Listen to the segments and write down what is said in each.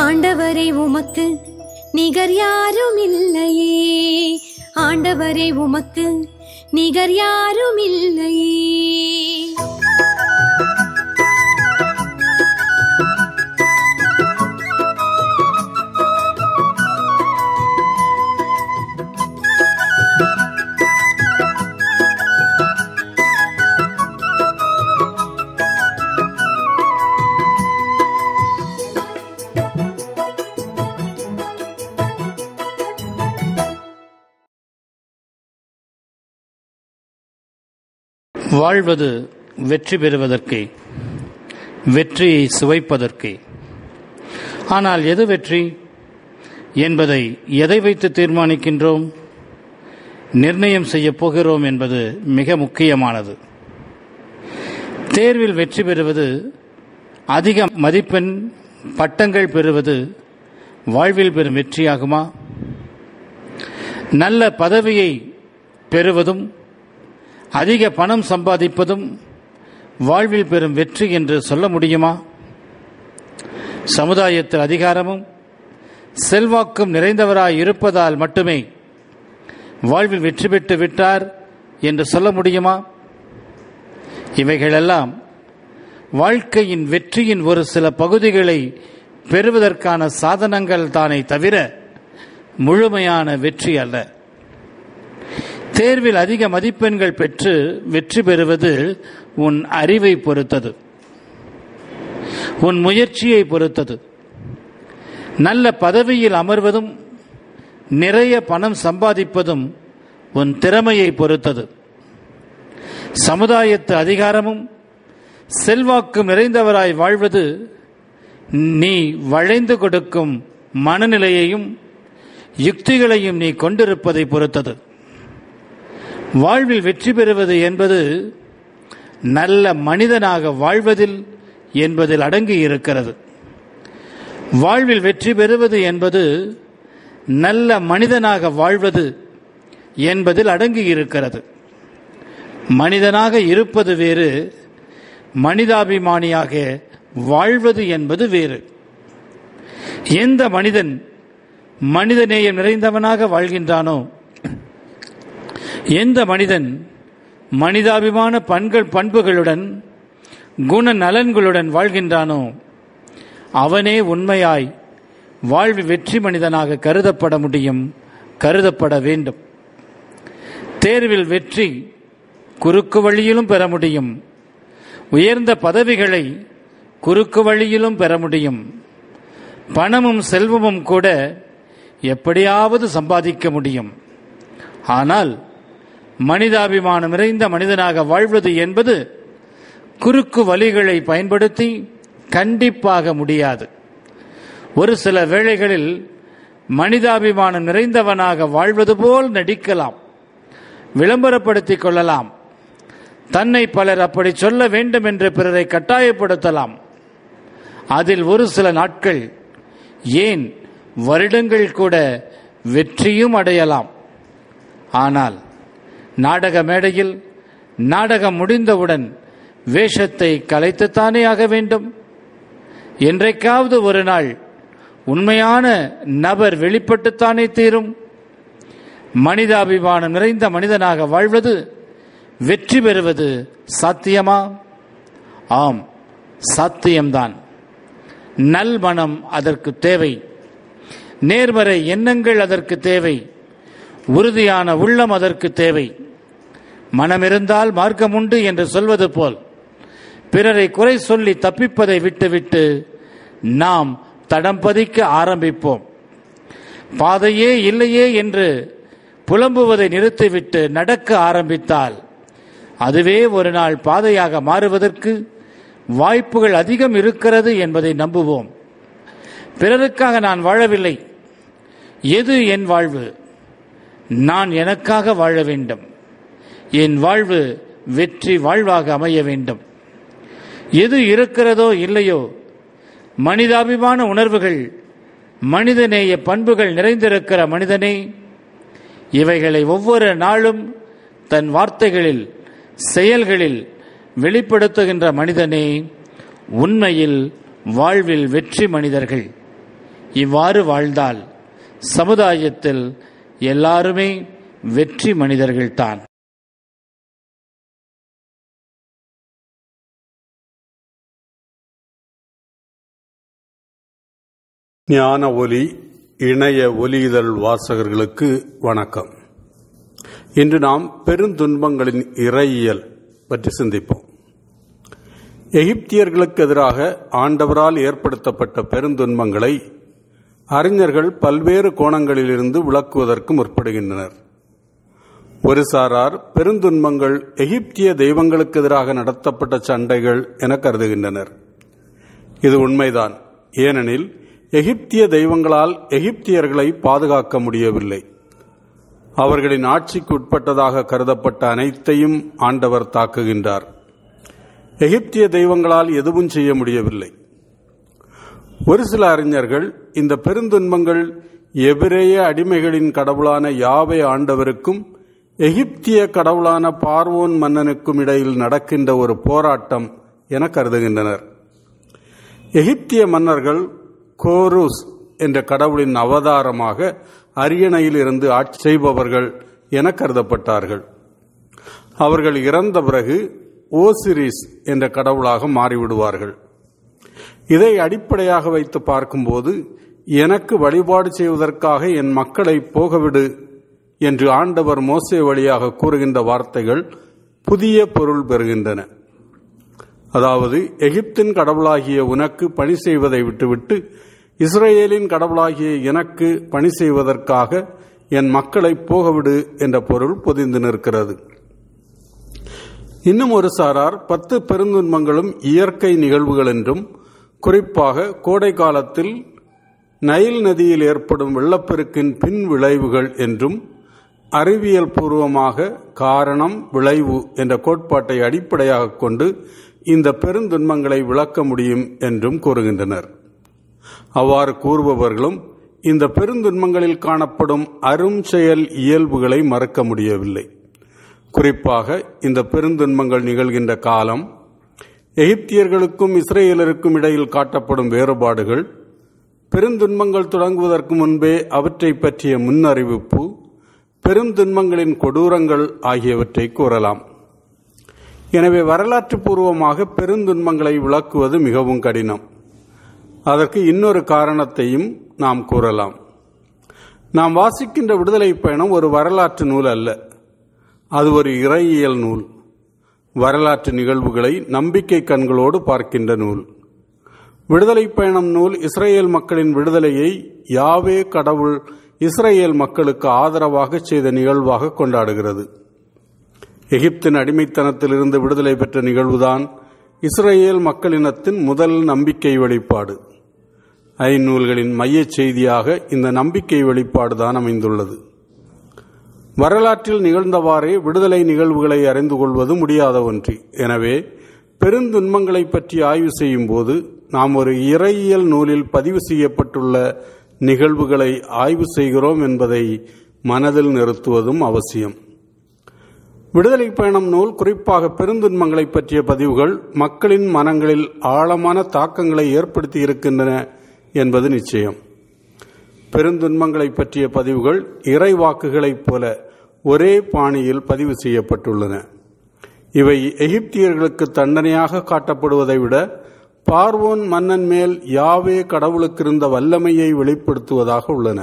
ஆண்டவரே உமக்கு நிகர் யாரும் இல்லையே ஆண்டவரே உமக்கு நிகர் யாரும் இல்லையே வாழ்வது வெற்றி பெறுவதற்கே வெற்றியை சுவைப்பதற்கே ஆனால் எது வெற்றி என்பதை எதை வைத்து தீர்மானிக்கின்றோம் நிர்ணயம் செய்யப் போகிறோம் என்பது மிக முக்கியமானது தேர்வில் வெற்றி பெறுவது அதிக மதிப்பெண் பட்டங்கள் பெறுவது வாழ்வில் பெறும் வெற்றியாகுமா நல்ல பதவியை பெறுவதும் அதிக பணம் சம்பாதிப்பதும் வாழ்வில் பெறும் வெற்றி என்று சொல்ல முடியுமா சமுதாயத்தில் அதிகாரமும் செல்வாக்கும் நிறைந்தவராய் இருப்பதால் மட்டுமே வாழ்வில் வெற்றி பெற்று விட்டார் என்று சொல்ல முடியுமா இவைகளெல்லாம் வாழ்க்கையின் வெற்றியின் ஒரு சில பகுதிகளை பெறுவதற்கான சாதனங்கள் தானே தவிர முழுமையான வெற்றி அல்ல தேர்வில் அதிக மதிப்பெண்கள் பெற்று வெற்றி பெறுவது உன் அறிவை பொறுத்தது உன் முயற்சியை பொறுத்தது நல்ல பதவியில் அமர்வதும் நிறைய பணம் சம்பாதிப்பதும் உன் திறமையை பொறுத்தது சமுதாயத்து அதிகாரமும் செல்வாக்கும் நிறைந்தவராய் வாழ்வது நீ வளைந்து கொடுக்கும் மனநிலையையும் யுக்திகளையும் நீ கொண்டிருப்பதை பொறுத்தது வாழ்வில் வெற்றி பெறுவது என்பது நல்ல மனிதனாக வாழ்வதில் என்பதில் அடங்கி இருக்கிறது வாழ்வில் வெற்றி பெறுவது என்பது நல்ல மனிதனாக வாழ்வது என்பதில் அடங்கி இருக்கிறது மனிதனாக இருப்பது வேறு மனிதாபிமானியாக வாழ்வது என்பது வேறு எந்த மனிதன் மனிதநேயம் நிறைந்தவனாக வாழ்கின்றானோ எந்த மனிதன் மனிதாபிமான பண்கள் பண்புகளுடன் குண நலன்களுடன் வாழ்கின்றானோ அவனே உண்மையாய் வாழ்வு வெற்றி மனிதனாக கருதப்பட முடியும் கருதப்பட வேண்டும் தேர்வில் வெற்றி குறுக்கு வழியிலும் பெற முடியும் உயர்ந்த பதவிகளை குறுக்கு வழியிலும் பெற முடியும் பணமும் செல்வமும் கூட எப்படியாவது சம்பாதிக்க முடியும் ஆனால் மனிதாபிமானம் நிறைந்த மனிதனாக வாழ்வது என்பது குறுக்கு வழிகளை பயன்படுத்தி கண்டிப்பாக முடியாது ஒரு சில வேளைகளில் மனிதாபிமானம் நிறைந்தவனாக வாழ்வது போல் நடிக்கலாம் விளம்பரப்படுத்திக் கொள்ளலாம் தன்னை பலர் அப்படி சொல்ல வேண்டும் என்று பிறரை கட்டாயப்படுத்தலாம் அதில் ஒரு சில நாட்கள் ஏன் வருடங்கள் கூட வெற்றியும் அடையலாம் ஆனால் நாடக மேடையில் நாடகம் முடிந்தவுடன் வேஷத்தை கலைத்துத்தானே ஆக வேண்டும் என்றைக்காவது ஒரு நாள் உண்மையான நபர் வெளிப்பட்டுத்தானே தீரும் மனிதாபிமானம் நிறைந்த மனிதனாக வாழ்வது வெற்றி பெறுவது சாத்தியமா ஆம் சாத்தியம்தான் நல் மனம் அதற்கு தேவை நேர்மறை எண்ணங்கள் அதற்கு தேவை உறுதியான உள்ளம் அதற்கு தேவை மனம் இருந்தால் மார்க்கம் உண்டு என்று சொல்வது போல் பிறரை குறை சொல்லி தப்பிப்பதை விட்டுவிட்டு நாம் தடம் பதிக்க ஆரம்பிப்போம் பாதையே இல்லையே என்று புலம்புவதை நிறுத்திவிட்டு நடக்க ஆரம்பித்தால் அதுவே ஒரு நாள் பாதையாக மாறுவதற்கு வாய்ப்புகள் அதிகம் இருக்கிறது என்பதை நம்புவோம் பிறருக்காக நான் வாழவில்லை எது என் வாழ்வு நான் எனக்காக வாழ வேண்டும் என் வாழ்வு வெற்றி வாழ்வாக அமைய வேண்டும் எது இருக்கிறதோ இல்லையோ மனிதாபிமான உணர்வுகள் மனிதநேய பண்புகள் நிறைந்திருக்கிற மனிதனே இவைகளை ஒவ்வொரு நாளும் தன் வார்த்தைகளில் செயல்களில் வெளிப்படுத்துகின்ற மனிதனே உண்மையில் வாழ்வில் வெற்றி மனிதர்கள் இவ்வாறு வாழ்ந்தால் சமுதாயத்தில் எல்லாருமே வெற்றி மனிதர்கள்தான் ஞான ஒலி இணைய ஒலியுதல் வாசகர்களுக்கு வணக்கம் இன்று நாம் பெருந்துன்பங்களின் இறையியல் பற்றி சிந்திப்போம் எகிப்தியர்களுக்கு எதிராக ஆண்டவரால் ஏற்படுத்தப்பட்ட பெருந்துன்பங்களை அறிஞர்கள் பல்வேறு கோணங்களிலிருந்து விளக்குவதற்கு முற்படுகின்றனர் ஒரு சாரார் பெருந்துன்பங்கள் எகிப்திய தெய்வங்களுக்கு எதிராக நடத்தப்பட்ட சண்டைகள் என கருதுகின்றனர் இது உண்மைதான் ஏனெனில் எகிப்திய தெய்வங்களால் எகிப்தியர்களை பாதுகாக்க முடியவில்லை அவர்களின் ஆட்சிக்கு உட்பட்டதாக கருதப்பட்ட அனைத்தையும் ஆண்டவர் தாக்குகின்றார் எகிப்திய தெய்வங்களால் எதுவும் செய்ய முடியவில்லை ஒரு சில அறிஞர்கள் இந்த பெருந்துன்பங்கள் எபிரேய அடிமைகளின் கடவுளான யாவை ஆண்டவருக்கும் எகிப்திய கடவுளான பார்வோன் மன்னனுக்கும் இடையில் நடக்கின்ற ஒரு போராட்டம் என கருதுகின்றனர் எகிப்திய மன்னர்கள் கோரூஸ் என்ற கடவுளின் அவதாரமாக அரியணையில் இருந்து ஆட்சி செய்பவர்கள் என கருதப்பட்டார்கள் அவர்கள் இறந்த பிறகு ஓசிரிஸ் என்ற கடவுளாக மாறிவிடுவார்கள் இதை அடிப்படையாக வைத்து பார்க்கும்போது எனக்கு வழிபாடு செய்வதற்காக என் மக்களை போகவிடு என்று ஆண்டவர் மோசே வழியாக கூறுகின்ற வார்த்தைகள் புதிய பொருள் பெறுகின்றன அதாவது எகிப்தின் கடவுளாகிய உனக்கு பணி செய்வதை விட்டுவிட்டு இஸ்ரேலின் கடவுளாகிய எனக்கு பணி செய்வதற்காக என் மக்களை போகவிடு என்ற பொருள் பொதிந்து நிற்கிறது இன்னும் ஒரு சாரார் பத்து பெருந்துன்பங்களும் இயற்கை நிகழ்வுகள் என்றும் குறிப்பாக கோடை காலத்தில் நைல் நதியில் ஏற்படும் வெள்ளப்பெருக்கின் பின் விளைவுகள் என்றும் அறிவியல் பூர்வமாக காரணம் விளைவு என்ற கோட்பாட்டை அடிப்படையாக கொண்டு இந்த பெருந்துன்பங்களை விளக்க முடியும் என்றும் கூறுகின்றனர் அவ்வாறு கூறுபவர்களும் இந்த பெருந்துன்பங்களில் காணப்படும் அரும் செயல் இயல்புகளை மறக்க முடியவில்லை குறிப்பாக இந்த பெருந்துன்பங்கள் நிகழ்கின்ற காலம் எகிப்தியர்களுக்கும் இஸ்ரேலருக்கும் இடையில் காட்டப்படும் வேறுபாடுகள் பெருந்துன்பங்கள் தொடங்குவதற்கு முன்பே அவற்றை பற்றிய முன்னறிவிப்பு பெருந்துன்பங்களின் கொடூரங்கள் ஆகியவற்றை கூறலாம் எனவே வரலாற்று பூர்வமாக பெருந்துன்பங்களை விளக்குவது மிகவும் கடினம் அதற்கு இன்னொரு காரணத்தையும் நாம் கூறலாம் நாம் வாசிக்கின்ற விடுதலை பயணம் ஒரு வரலாற்று நூல் அல்ல அது ஒரு இறையியல் நூல் வரலாற்று நிகழ்வுகளை நம்பிக்கை கண்களோடு பார்க்கின்ற நூல் விடுதலை பயணம் நூல் இஸ்ரேல் மக்களின் விடுதலையை யாவே கடவுள் இஸ்ரேல் மக்களுக்கு ஆதரவாக செய்த நிகழ்வாக கொண்டாடுகிறது எகிப்தின் அடிமைத்தனத்திலிருந்து விடுதலை பெற்ற நிகழ்வுதான் இஸ்ரேல் மக்களினத்தின் முதல் நம்பிக்கை வெளிப்பாடு ஐநூல்களின் மையச் செய்தியாக இந்த நம்பிக்கை வெளிப்பாடுதான் அமைந்துள்ளது வரலாற்றில் நிகழ்ந்தவாறே விடுதலை நிகழ்வுகளை அறிந்து கொள்வது முடியாத ஒன்று எனவே பெருந்துன்பங்களை பற்றி ஆய்வு செய்யும் போது நாம் ஒரு இறையியல் நூலில் பதிவு செய்யப்பட்டுள்ள நிகழ்வுகளை ஆய்வு செய்கிறோம் என்பதை மனதில் நிறுத்துவதும் அவசியம் விடுதலை பயணம் நூல் குறிப்பாக பெருந்துன்பங்களை பற்றிய பதிவுகள் மக்களின் மனங்களில் ஆழமான தாக்கங்களை ஏற்படுத்தி இருக்கின்றன என்பது நிச்சயம் பெருந்துன்பங்களை பற்றிய பதிவுகள் இறைவாக்குகளைப் போல ஒரே பாணியில் பதிவு செய்யப்பட்டுள்ளன இவை எகிப்தியர்களுக்கு தண்டனையாக காட்டப்படுவதை விட பார்வோன் மன்னன் மேல் யாவே கடவுளுக்கு இருந்த வல்லமையை வெளிப்படுத்துவதாக உள்ளன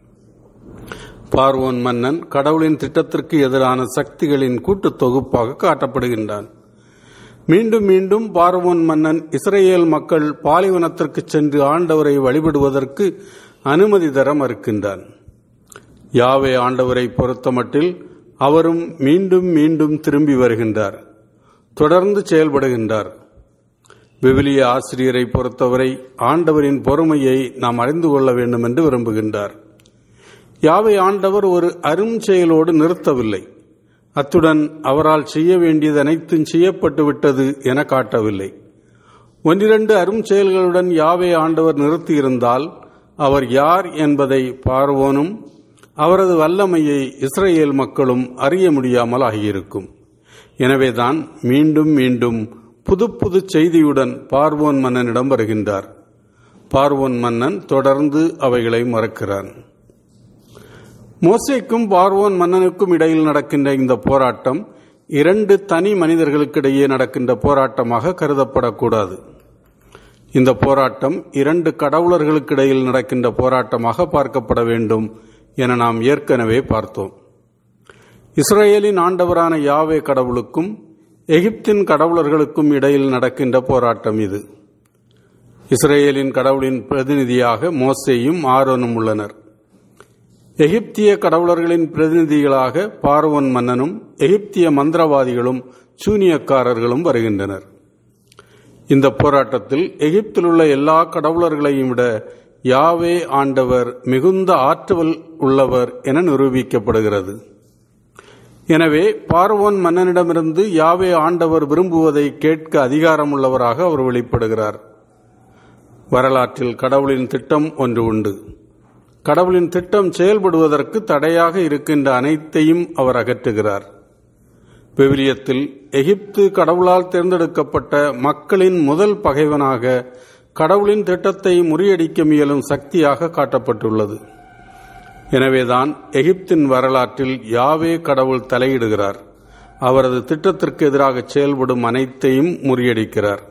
பார்வோன் மன்னன் கடவுளின் திட்டத்திற்கு எதிரான சக்திகளின் கூட்டு தொகுப்பாக காட்டப்படுகின்றான் மீண்டும் மீண்டும் பார்வோன் மன்னன் இஸ்ரேல் மக்கள் பாலைவனத்திற்கு சென்று ஆண்டவரை வழிபடுவதற்கு அனுமதி தர மறுக்கின்றான் யாவே ஆண்டவரை பொறுத்தமட்டில் அவரும் மீண்டும் மீண்டும் திரும்பி வருகின்றார் தொடர்ந்து செயல்படுகின்றார் விவிலிய ஆசிரியரை பொறுத்தவரை ஆண்டவரின் பொறுமையை நாம் அறிந்து கொள்ள வேண்டும் என்று விரும்புகின்றார் யாவை ஆண்டவர் ஒரு அரும் செயலோடு நிறுத்தவில்லை அத்துடன் அவரால் செய்ய வேண்டியது அனைத்தும் செய்யப்பட்டு விட்டது என காட்டவில்லை ஒன்றிரண்டு அரும் செயல்களுடன் யாவை ஆண்டவர் நிறுத்தியிருந்தால் அவர் யார் என்பதை பார்வோனும் அவரது வல்லமையை இஸ்ரேல் மக்களும் அறிய முடியாமல் ஆகியிருக்கும் எனவேதான் மீண்டும் மீண்டும் புது புது செய்தியுடன் பார்வோன் மன்னனிடம் வருகின்றார் பார்வோன் மன்னன் தொடர்ந்து அவைகளை மறக்கிறான் மோசேக்கும் பார்வோன் மன்னனுக்கும் இடையில் நடக்கின்ற இந்த போராட்டம் இரண்டு தனி மனிதர்களுக்கிடையே நடக்கின்ற போராட்டமாக கருதப்படக்கூடாது இந்த போராட்டம் இரண்டு கடவுளர்களுக்கிடையில் நடக்கின்ற போராட்டமாக பார்க்கப்பட வேண்டும் என நாம் ஏற்கனவே பார்த்தோம் இஸ்ரேலின் ஆண்டவரான யாவே கடவுளுக்கும் எகிப்தின் கடவுளர்களுக்கும் இடையில் நடக்கின்ற போராட்டம் இது இஸ்ரேலின் கடவுளின் பிரதிநிதியாக மோசேயும் ஆரோனும் உள்ளனர் எகிப்திய கடவுளர்களின் பிரதிநிதிகளாக பார்வோன் மன்னனும் எகிப்திய மந்திரவாதிகளும் சூனியக்காரர்களும் வருகின்றனர் இந்த போராட்டத்தில் எகிப்தில் உள்ள எல்லா கடவுளர்களையும் விட யாவே ஆண்டவர் மிகுந்த ஆற்றல் உள்ளவர் என நிரூபிக்கப்படுகிறது எனவே பார்வோன் மன்னனிடமிருந்து யாவே ஆண்டவர் விரும்புவதை கேட்க அதிகாரமுள்ளவராக அவர் வெளிப்படுகிறார் வரலாற்றில் கடவுளின் திட்டம் ஒன்று உண்டு கடவுளின் திட்டம் செயல்படுவதற்கு தடையாக இருக்கின்ற அனைத்தையும் அவர் அகற்றுகிறார் விவிலியத்தில் எகிப்து கடவுளால் தேர்ந்தெடுக்கப்பட்ட மக்களின் முதல் பகைவனாக கடவுளின் திட்டத்தை முறியடிக்க முயலும் சக்தியாக காட்டப்பட்டுள்ளது எனவேதான் எகிப்தின் வரலாற்றில் யாவே கடவுள் தலையிடுகிறார் அவரது திட்டத்திற்கு எதிராக செயல்படும் அனைத்தையும் முறியடிக்கிறார்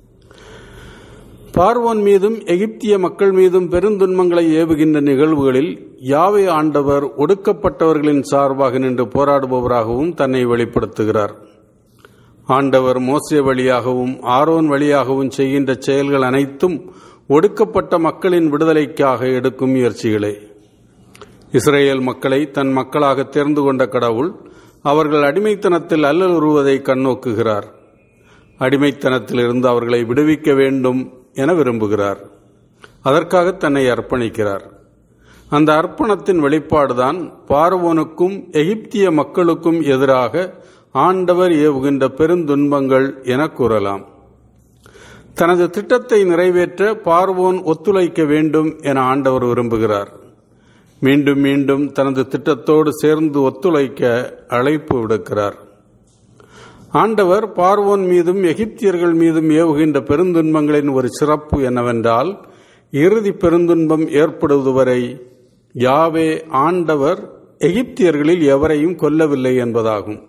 பார்வோன் மீதும் எகிப்திய மக்கள் மீதும் பெருந்துன்பங்களை ஏவுகின்ற நிகழ்வுகளில் யாவே ஆண்டவர் ஒடுக்கப்பட்டவர்களின் சார்பாக நின்று போராடுபவராகவும் தன்னை வெளிப்படுத்துகிறார் ஆண்டவர் மோசே வழியாகவும் ஆரோன் வழியாகவும் செய்கின்ற செயல்கள் அனைத்தும் ஒடுக்கப்பட்ட மக்களின் விடுதலைக்காக எடுக்கும் முயற்சிகளே இஸ்ரேல் மக்களை தன் மக்களாக தேர்ந்து கொண்ட கடவுள் அவர்கள் அடிமைத்தனத்தில் அல்லலுறுவதை கண்ணோக்குகிறார் அடிமைத்தனத்திலிருந்து அவர்களை விடுவிக்க வேண்டும் என விரும்புகிறார் அதற்காக தன்னை அர்ப்பணிக்கிறார் அந்த அர்ப்பணத்தின் வெளிப்பாடுதான் பார்வோனுக்கும் எகிப்திய மக்களுக்கும் எதிராக ஆண்டவர் ஏவுகின்ற பெருந்துன்பங்கள் என கூறலாம் தனது திட்டத்தை நிறைவேற்ற பார்வோன் ஒத்துழைக்க வேண்டும் என ஆண்டவர் விரும்புகிறார் மீண்டும் மீண்டும் தனது திட்டத்தோடு சேர்ந்து ஒத்துழைக்க அழைப்பு விடுக்கிறார் ஆண்டவர் பார்வோன் மீதும் எகிப்தியர்கள் மீதும் ஏவுகின்ற பெருந்துன்பங்களின் ஒரு சிறப்பு என்னவென்றால் இறுதி பெருந்துன்பம் ஏற்படுவது வரை யாவே ஆண்டவர் எகிப்தியர்களில் எவரையும் கொல்லவில்லை என்பதாகும்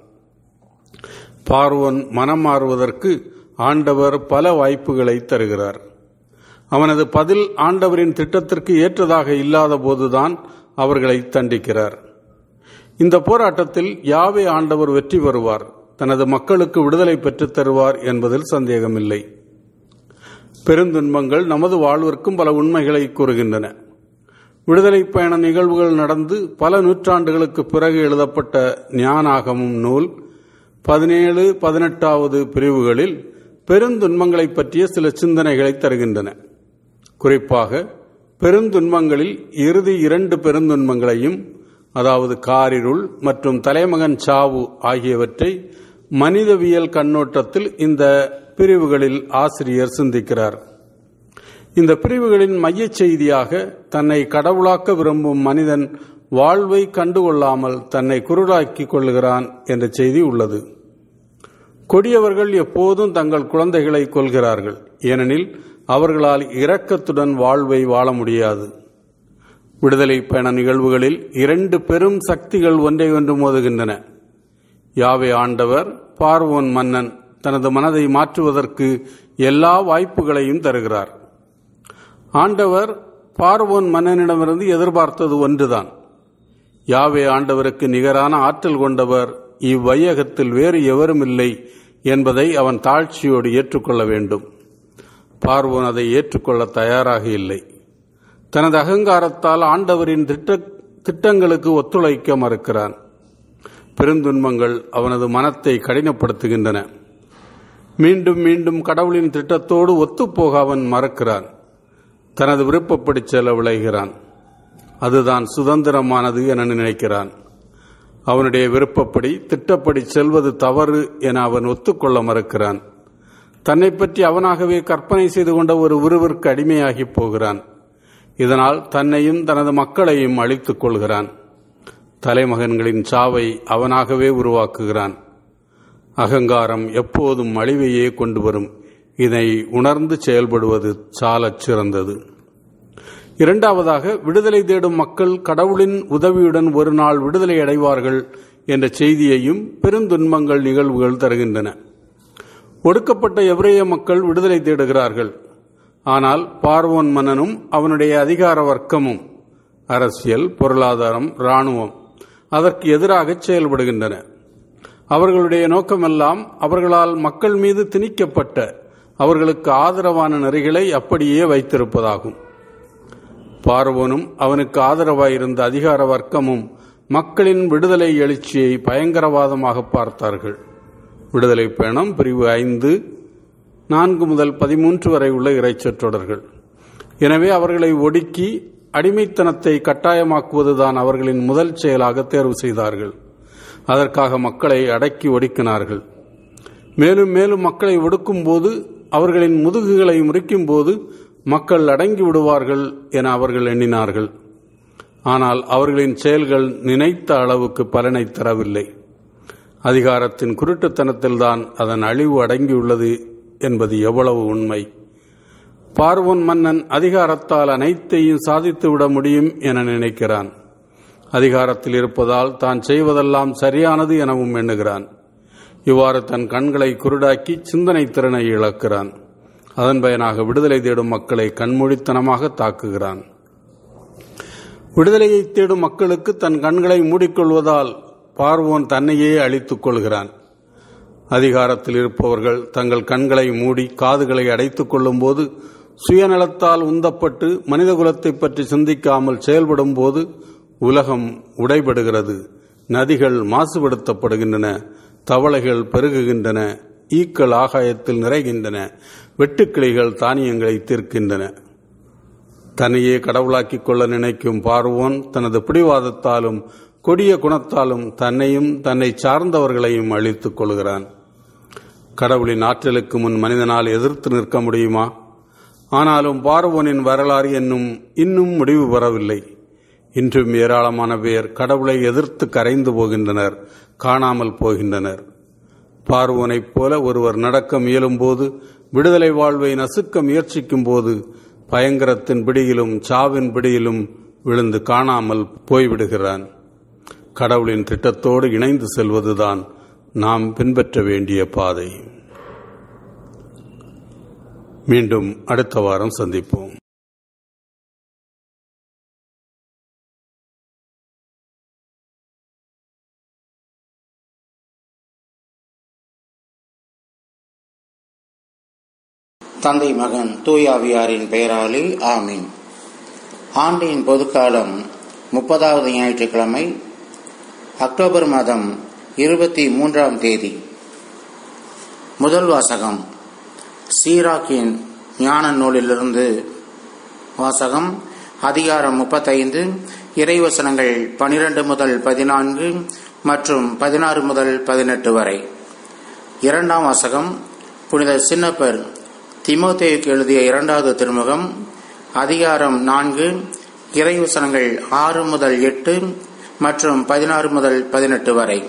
பார்வோன் மனம் மாறுவதற்கு ஆண்டவர் பல வாய்ப்புகளை தருகிறார் அவனது பதில் ஆண்டவரின் திட்டத்திற்கு ஏற்றதாக இல்லாத போதுதான் அவர்களை தண்டிக்கிறார் இந்த போராட்டத்தில் யாவே ஆண்டவர் வெற்றி பெறுவார் தனது மக்களுக்கு விடுதலை பெற்றுத் தருவார் என்பதில் சந்தேகமில்லை பெருந்துன்பங்கள் நமது வாழ்விற்கும் பல உண்மைகளை கூறுகின்றன விடுதலை பயண நிகழ்வுகள் நடந்து பல நூற்றாண்டுகளுக்கு பிறகு எழுதப்பட்ட ஞானாகமும் நூல் பதினேழு பதினெட்டாவது பிரிவுகளில் பெருந்துன்பங்களை பற்றிய சில சிந்தனைகளை தருகின்றன குறிப்பாக பெருந்துன்பங்களில் இறுதி இரண்டு பெருந்துன்பங்களையும் அதாவது காரிருள் மற்றும் தலைமகன் சாவு ஆகியவற்றை மனிதவியல் கண்ணோட்டத்தில் இந்த பிரிவுகளில் ஆசிரியர் சிந்திக்கிறார் இந்த பிரிவுகளின் மையச் செய்தியாக தன்னை கடவுளாக்க விரும்பும் மனிதன் வாழ்வை கண்டுகொள்ளாமல் தன்னை குருடாக்கிக் கொள்கிறான் என்ற செய்தி உள்ளது கொடியவர்கள் எப்போதும் தங்கள் குழந்தைகளை கொள்கிறார்கள் ஏனெனில் அவர்களால் இரக்கத்துடன் வாழ்வை வாழ முடியாது விடுதலை பயண நிகழ்வுகளில் இரண்டு பெரும் சக்திகள் ஒன்றை ஒன்று மோதுகின்றன யாவே ஆண்டவர் பார்வோன் மன்னன் தனது மனதை மாற்றுவதற்கு எல்லா வாய்ப்புகளையும் தருகிறார் ஆண்டவர் பார்வோன் மன்னனிடமிருந்து எதிர்பார்த்தது ஒன்றுதான் யாவே ஆண்டவருக்கு நிகரான ஆற்றல் கொண்டவர் இவ்வையகத்தில் வேறு எவரும் இல்லை என்பதை அவன் தாழ்ச்சியோடு ஏற்றுக்கொள்ள வேண்டும் பார்வோன் அதை ஏற்றுக்கொள்ள தயாராக இல்லை தனது அகங்காரத்தால் ஆண்டவரின் திட்ட திட்டங்களுக்கு ஒத்துழைக்க மறுக்கிறான் பெருந்துன்பங்கள் அவனது மனத்தை கடினப்படுத்துகின்றன மீண்டும் மீண்டும் கடவுளின் திட்டத்தோடு ஒத்துப்போக அவன் மறக்கிறான் தனது விருப்பப்படி செல்ல விளைகிறான் அதுதான் சுதந்திரமானது என நினைக்கிறான் அவனுடைய விருப்பப்படி திட்டப்படி செல்வது தவறு என அவன் ஒத்துக்கொள்ள மறுக்கிறான் தன்னை பற்றி அவனாகவே கற்பனை செய்து கொண்ட ஒரு உருவிற்கு அடிமையாகி போகிறான் இதனால் தன்னையும் தனது மக்களையும் அழித்துக் கொள்கிறான் தலைமகன்களின் சாவை அவனாகவே உருவாக்குகிறான் அகங்காரம் எப்போதும் அழிவையே கொண்டு வரும் இதை உணர்ந்து செயல்படுவது சாலச் சிறந்தது இரண்டாவதாக விடுதலை தேடும் மக்கள் கடவுளின் உதவியுடன் ஒரு நாள் விடுதலை அடைவார்கள் என்ற செய்தியையும் பெருந்துன்பங்கள் நிகழ்வுகள் தருகின்றன ஒடுக்கப்பட்ட எபிரேய மக்கள் விடுதலை தேடுகிறார்கள் ஆனால் பார்வோன் மன்னனும் அவனுடைய அதிகார வர்க்கமும் அரசியல் பொருளாதாரம் இராணுவம் அதற்கு எதிராக செயல்படுகின்றன அவர்களுடைய நோக்கமெல்லாம் அவர்களால் மக்கள் மீது திணிக்கப்பட்ட அவர்களுக்கு ஆதரவான நெறிகளை அப்படியே வைத்திருப்பதாகும் பார்வோனும் அவனுக்கு ஆதரவாயிருந்த அதிகார வர்க்கமும் மக்களின் விடுதலை எழுச்சியை பயங்கரவாதமாக பார்த்தார்கள் விடுதலை பயணம் பிரிவு ஐந்து நான்கு முதல் பதிமூன்று வரை உள்ள இறைச்சொற்றொடர்கள் எனவே அவர்களை ஒடுக்கி அடிமைத்தனத்தை கட்டாயமாக்குவதுதான் அவர்களின் முதல் செயலாக தேர்வு செய்தார்கள் அதற்காக மக்களை அடக்கி ஒடுக்கினார்கள் மேலும் மேலும் மக்களை ஒடுக்கும் போது அவர்களின் முதுகுகளை முறிக்கும் போது மக்கள் அடங்கி விடுவார்கள் என அவர்கள் எண்ணினார்கள் ஆனால் அவர்களின் செயல்கள் நினைத்த அளவுக்கு பலனை தரவில்லை அதிகாரத்தின் குருட்டுத்தனத்தில்தான் அதன் அழிவு அடங்கியுள்ளது என்பது எவ்வளவு உண்மை பார்வோன் மன்னன் அதிகாரத்தால் அனைத்தையும் சாதித்துவிட முடியும் என நினைக்கிறான் அதிகாரத்தில் இருப்பதால் தான் செய்வதெல்லாம் சரியானது எனவும் எண்ணுகிறான் இவ்வாறு தன் கண்களை குருடாக்கி சிந்தனை திறனை இழக்கிறான் அதன் பயனாக விடுதலை தேடும் மக்களை கண்மூடித்தனமாக தாக்குகிறான் விடுதலையை தேடும் மக்களுக்கு தன் கண்களை மூடிக்கொள்வதால் பார்வோன் தன்னையே அழித்துக் கொள்கிறான் அதிகாரத்தில் இருப்பவர்கள் தங்கள் கண்களை மூடி காதுகளை அடைத்துக் கொள்ளும் போது சுயநலத்தால் உந்தப்பட்டு மனிதகுலத்தை பற்றி சிந்திக்காமல் செயல்படும் போது உலகம் உடைபடுகிறது நதிகள் மாசுபடுத்தப்படுகின்றன தவளைகள் பெருகுகின்றன ஈக்கள் ஆகாயத்தில் நிறைகின்றன வெட்டுக்கிளிகள் தானியங்களை தீர்க்கின்றன தன்னையே கடவுளாக்கிக் கொள்ள நினைக்கும் பார்வோன் தனது பிடிவாதத்தாலும் கொடிய குணத்தாலும் தன்னையும் தன்னை சார்ந்தவர்களையும் அழித்துக் கொள்கிறான் கடவுளின் ஆற்றலுக்கு முன் மனிதனால் எதிர்த்து நிற்க முடியுமா ஆனாலும் பார்வோனின் வரலாறு என்னும் இன்னும் முடிவு பெறவில்லை இன்றும் ஏராளமான பேர் கடவுளை எதிர்த்து கரைந்து போகின்றனர் காணாமல் போகின்றனர் பார்வோனைப் போல ஒருவர் நடக்க முயலும்போது விடுதலை வாழ்வை நசுக்க முயற்சிக்கும் போது பயங்கரத்தின் பிடியிலும் சாவின் பிடியிலும் விழுந்து காணாமல் போய்விடுகிறான் கடவுளின் திட்டத்தோடு இணைந்து செல்வதுதான் நாம் பின்பற்ற வேண்டிய பாதை மீண்டும் அடுத்த வாரம் சந்திப்போம் தந்தை மகன் தூயாவியாரின் பெயராலே ஆமீன் ஆண்டின் பொதுக்காலம் முப்பதாவது ஞாயிற்றுக்கிழமை அக்டோபர் மாதம் இருபத்தி மூன்றாம் தேதி முதல் வாசகம் சீராக்கின் ஞான நூலிலிருந்து வாசகம் அதிகாரம் முப்பத்தைந்து இறைவசனங்கள் பனிரெண்டு முதல் பதினான்கு மற்றும் பதினாறு முதல் பதினெட்டு வரை இரண்டாம் வாசகம் புனித சின்னப்பர் திமோத்தேயுக்கு எழுதிய இரண்டாவது திருமுகம் அதிகாரம் நான்கு இறைவசனங்கள் ஆறு முதல் எட்டு மற்றும் பதினாறு முதல் பதினெட்டு வரை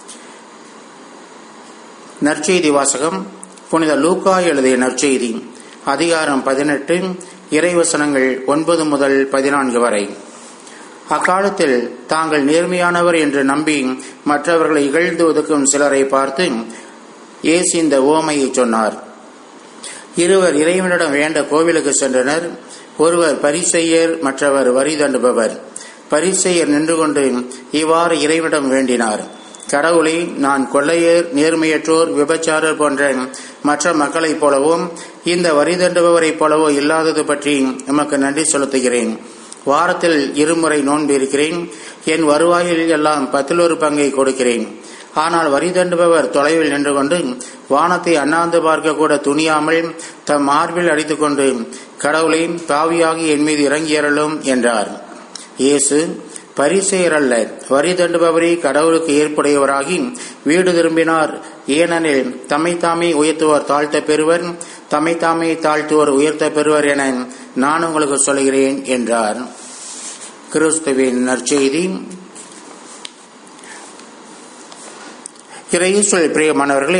நற்செய்தி வாசகம் புனித லூக்கா எழுதிய நற்செய்தி அதிகாரம் பதினெட்டு இறைவசனங்கள் ஒன்பது முதல் பதினான்கு வரை அக்காலத்தில் தாங்கள் நேர்மையானவர் என்று நம்பி மற்றவர்களை இகழ்ந்து ஒதுக்கும் சிலரை பார்த்து இயேசு இந்த ஓமையை சொன்னார் இருவர் இறைவனிடம் வேண்ட கோவிலுக்கு சென்றனர் ஒருவர் பரிசெய்யர் மற்றவர் வரி தண்டுபவர் பரிசெய்யர் நின்று கொண்டு இவ்வாறு இறைவனிடம் வேண்டினார் கடவுளை நான் கொள்ளையர் நேர்மையற்றோர் விபச்சாரர் போன்ற மற்ற மக்களைப் போலவும் இந்த வரி தண்டுபவரைப் போலவோ இல்லாதது பற்றி எமக்கு நன்றி செலுத்துகிறேன் வாரத்தில் இருமுறை நோன்பு இருக்கிறேன் என் வருவாயில் எல்லாம் பத்தில் ஒரு பங்கை கொடுக்கிறேன் ஆனால் வரி தண்டுபவர் தொலைவில் நின்று கொண்டு வானத்தை அண்ணாந்து பார்க்க கூட துணியாமல் தம் மார்பில் அடித்துக்கொண்டு கடவுளை பாவியாகி என் மீது இறங்கியறலும் என்றார் இயேசு பரிசெயர் அல்ல வரி தண்டுபவரே கடவுளுக்கு ஏற்புடையவராகி வீடு திரும்பினார் ஏனெனில் தம்மை தாமே உயர்த்துவோர் தாழ்த்த பெறுவர் தம்மை தாமே தாழ்த்துவோர் உயர்த்த பெறுவர் என நான் உங்களுக்கு சொல்கிறேன் என்றார் கிறிஸ்துவின் நற்செய்தி இறையேசுவில் பிரியமானவர்களே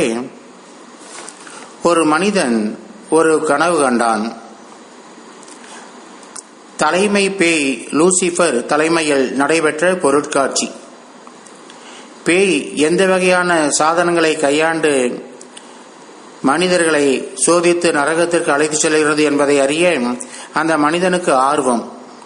ஒரு மனிதன் ஒரு கனவு கண்டான் தலைமை பேய் லூசிஃபர் தலைமையில் நடைபெற்ற பொருட்காட்சி பேய் எந்த வகையான சாதனங்களை கையாண்டு மனிதர்களை சோதித்து நரகத்திற்கு அழைத்துச் செல்கிறது என்பதை அறிய அந்த மனிதனுக்கு ஆர்வம்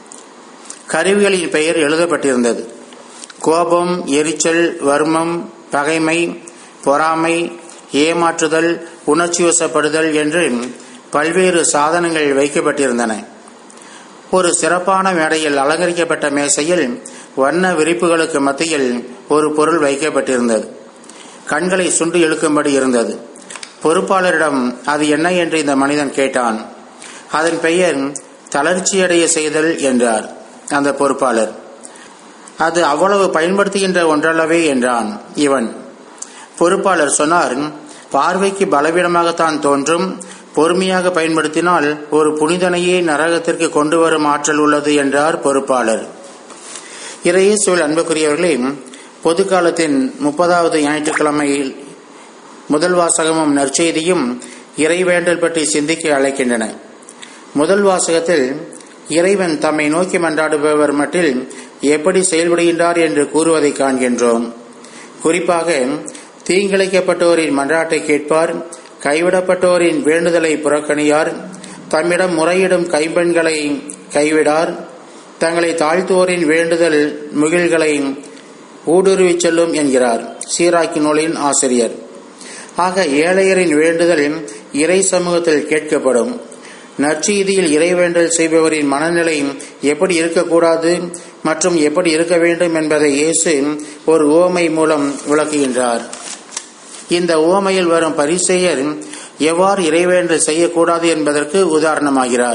கருவிகளின் பெயர் எழுதப்பட்டிருந்தது கோபம் எரிச்சல் வர்மம் பகைமை பொறாமை ஏமாற்றுதல் உணர்ச்சி வசப்படுதல் என்று பல்வேறு சாதனங்கள் வைக்கப்பட்டிருந்தன ஒரு சிறப்பான மேடையில் அலங்கரிக்கப்பட்ட மேசையில் வண்ண விரிப்புகளுக்கு மத்தியில் ஒரு பொருள் வைக்கப்பட்டிருந்தது கண்களை சுண்டு இழுக்கும்படி இருந்தது பொறுப்பாளரிடம் அது என்ன என்று இந்த மனிதன் கேட்டான் அதன் பெயர் தளர்ச்சியடைய செய்தல் என்றார் அந்த பொறுப்பாளர் அது அவ்வளவு பயன்படுத்துகின்ற ஒன்றல்லவே என்றான் இவன் பொறுப்பாளர் சொன்னார் பார்வைக்கு பலவீனமாகத்தான் தோன்றும் பொறுமையாக பயன்படுத்தினால் ஒரு புனிதனையே நரகத்திற்கு கொண்டு வரும் ஆற்றல் உள்ளது என்றார் பொறுப்பாளர் இறையேசுவில் அன்புக்குரியவர்களே பொது காலத்தின் முப்பதாவது ஞாயிற்றுக்கிழமையில் முதல் வாசகமும் நற்செய்தியும் இறைவேண்டல் பற்றி சிந்திக்க அழைக்கின்றன முதல் வாசகத்தில் இறைவன் தம்மை நோக்கி மன்றாடுபவர் மட்டில் எப்படி செயல்படுகின்றார் என்று கூறுவதை காண்கின்றோம் குறிப்பாக தீங்கிழைக்கப்பட்டோரின் மன்றாட்டை கேட்பார் கைவிடப்பட்டோரின் வேண்டுதலை புறக்கணியார் தம்மிடம் முறையிடும் கைம்பெண்களை கைவிடார் தங்களை தாழ்த்துவோரின் வேண்டுதல் முகில்களை ஊடுருவிச் செல்லும் என்கிறார் சீராக்கி நூலின் ஆசிரியர் ஆக ஏழையரின் வேண்டுதல் இறை சமூகத்தில் கேட்கப்படும் நற்செய்தியில் இறைவேண்டல் செய்பவரின் மனநிலை எப்படி இருக்கக்கூடாது மற்றும் எப்படி இருக்க வேண்டும் என்பதை இயேசு ஒரு ஓமை மூலம் விளக்குகின்றார் இந்த ஓமையில் வரும் பரிசெயர் எவ்வாறு இறைவேண்டல் செய்யக்கூடாது என்பதற்கு உதாரணமாகிறார்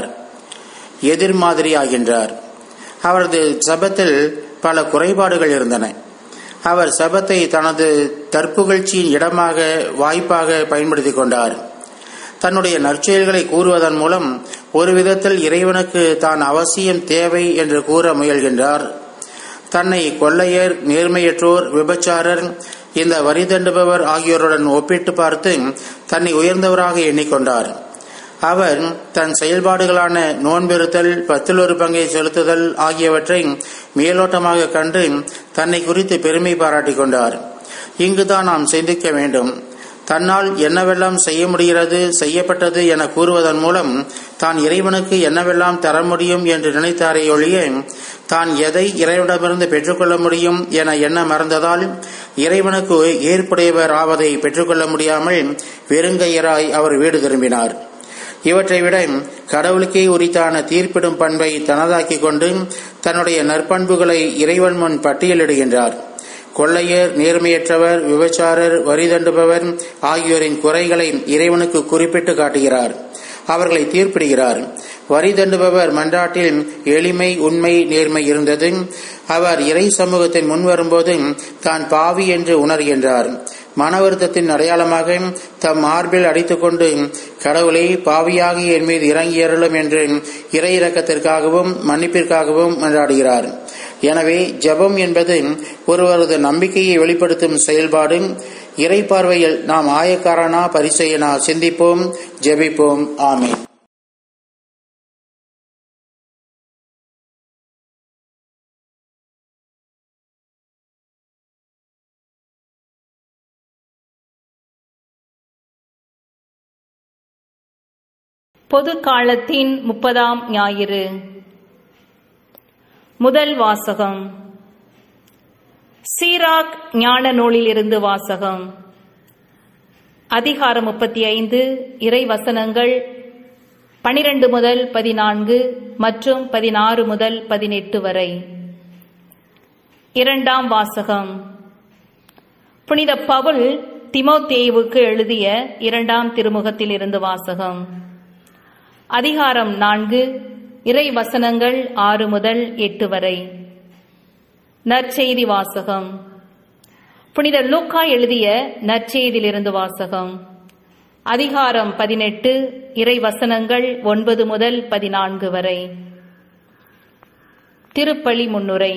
எதிர்மாதிரி ஆகின்றார் அவரது சபத்தில் பல குறைபாடுகள் இருந்தன அவர் சபத்தை தனது தற்புகழ்ச்சியின் இடமாக வாய்ப்பாக பயன்படுத்திக் கொண்டார் தன்னுடைய நற்செயல்களை கூறுவதன் மூலம் ஒரு விதத்தில் இறைவனுக்கு தான் அவசியம் தேவை என்று கூற முயல்கின்றார் தன்னை கொள்ளையர் நேர்மையற்றோர் விபச்சாரர் இந்த வரி தண்டுபவர் ஆகியோருடன் ஒப்பிட்டு பார்த்து தன்னை உயர்ந்தவராக எண்ணிக்கொண்டார் அவர் தன் செயல்பாடுகளான நோன்பிருத்தல் பத்தில் ஒரு பங்கை செலுத்துதல் ஆகியவற்றை மேலோட்டமாக கண்டு தன்னை குறித்து பெருமை பாராட்டிக் கொண்டார் இங்குதான் நாம் சிந்திக்க வேண்டும் தன்னால் என்னவெல்லாம் செய்ய முடிகிறது செய்யப்பட்டது என கூறுவதன் மூலம் தான் இறைவனுக்கு என்னவெல்லாம் தர முடியும் என்று நினைத்தாரே ஒழிய தான் எதை இறைவனிடமிருந்து பெற்றுக்கொள்ள முடியும் என எண்ண மறந்ததால் இறைவனுக்கு ஏற்புடையவர் ஆவதை பெற்றுக்கொள்ள முடியாமல் வெறுங்கையராய் அவர் வீடு திரும்பினார் இவற்றை விட கடவுளுக்கே உரித்தான தீர்ப்பிடும் பண்பை தனதாக்கிக் கொண்டு தன்னுடைய நற்பண்புகளை இறைவன் முன் பட்டியலிடுகின்றார் கொள்ளையர் நேர்மையற்றவர் விபச்சாரர் வரி தண்டுபவர் ஆகியோரின் குறைகளை இறைவனுக்கு குறிப்பிட்டு காட்டுகிறார் அவர்களை தீர்ப்பிடுகிறார் வரி தண்டுபவர் மன்றாட்டில் எளிமை உண்மை நேர்மை இருந்தது அவர் இறை சமூகத்தின் முன் வரும்போது தான் பாவி என்று உணர்கின்றார் மன வருத்தத்தின் அடையாளமாக தம் மார்பில் அடித்துக்கொண்டு கடவுளை பாவியாகி என் மீது இறங்கியருளும் என்று இறை இறக்கத்திற்காகவும் மன்னிப்பிற்காகவும் மன்றாடுகிறார் எனவே ஜெபம் என்பது ஒருவரது நம்பிக்கையை வெளிப்படுத்தும் செயல்பாடு இறை பார்வையில் நாம் ஆயக்காரனா பரிசெயனா சிந்திப்போம் ஜெபிப்போம் ஆமேன் பொது காலத்தின் முப்பதாம் ஞாயிறு முதல் வாசகம் சீராக் ஞான நூலிலிருந்து வாசகம் அதிகாரம் முப்பத்தி ஐந்து இறை வசனங்கள் பனிரெண்டு முதல் பதினான்கு மற்றும் பதினாறு முதல் பதினெட்டு வரை இரண்டாம் வாசகம் புனித பவுல் திமோத்தேயுவுக்கு எழுதிய இரண்டாம் திருமுகத்தில் இருந்து வாசகம் அதிகாரம் நான்கு இறை வசனங்கள் ஆறு முதல் எட்டு வரை நற்செய்தி வாசகம் புனித லூக்கா எழுதிய நற்செய்தியிலிருந்து வாசகம் அதிகாரம் பதினெட்டு இறை வசனங்கள் ஒன்பது முதல் பதினான்கு வரை திருப்பலி முன்னுரை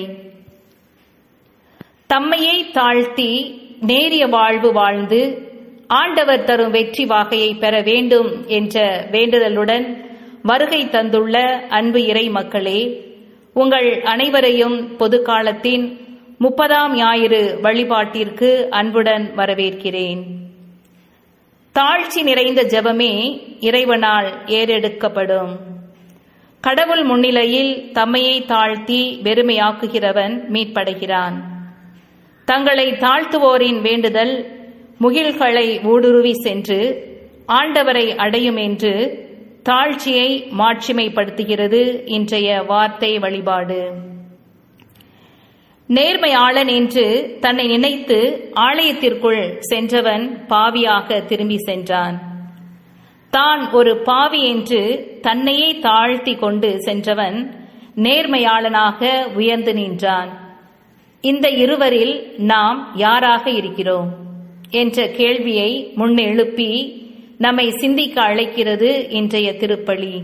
தம்மையே தாழ்த்தி நேரிய வாழ்வு வாழ்ந்து ஆண்டவர் தரும் வெற்றி வாகையை பெற வேண்டும் என்ற வேண்டுதலுடன் வருகை தந்துள்ள அன்பு இறை மக்களே உங்கள் அனைவரையும் பொது காலத்தின் முப்பதாம் ஞாயிறு வழிபாட்டிற்கு அன்புடன் வரவேற்கிறேன் தாழ்ச்சி நிறைந்த ஜெபமே இறைவனால் ஏறெடுக்கப்படும் கடவுள் முன்னிலையில் தம்மையை தாழ்த்தி வெறுமையாக்குகிறவன் மீட்படைகிறான் தங்களை தாழ்த்துவோரின் வேண்டுதல் முகில்களை ஊடுருவி சென்று ஆண்டவரை அடையும் என்று தாழ்ச்சியை மாட்சிமைப்படுத்துகிறது இன்றைய வார்த்தை வழிபாடு நேர்மையாளன் என்று தன்னை நினைத்து ஆலயத்திற்குள் சென்றவன் பாவியாக திரும்பி சென்றான் தான் ஒரு பாவி என்று தன்னையே தாழ்த்தி கொண்டு சென்றவன் நேர்மையாளனாக உயர்ந்து நின்றான் இந்த இருவரில் நாம் யாராக இருக்கிறோம் என்ற கேள்வியை முன்னெழுப்பி நம்மை சிந்திக்க அழைக்கிறது இன்றைய திருப்பலி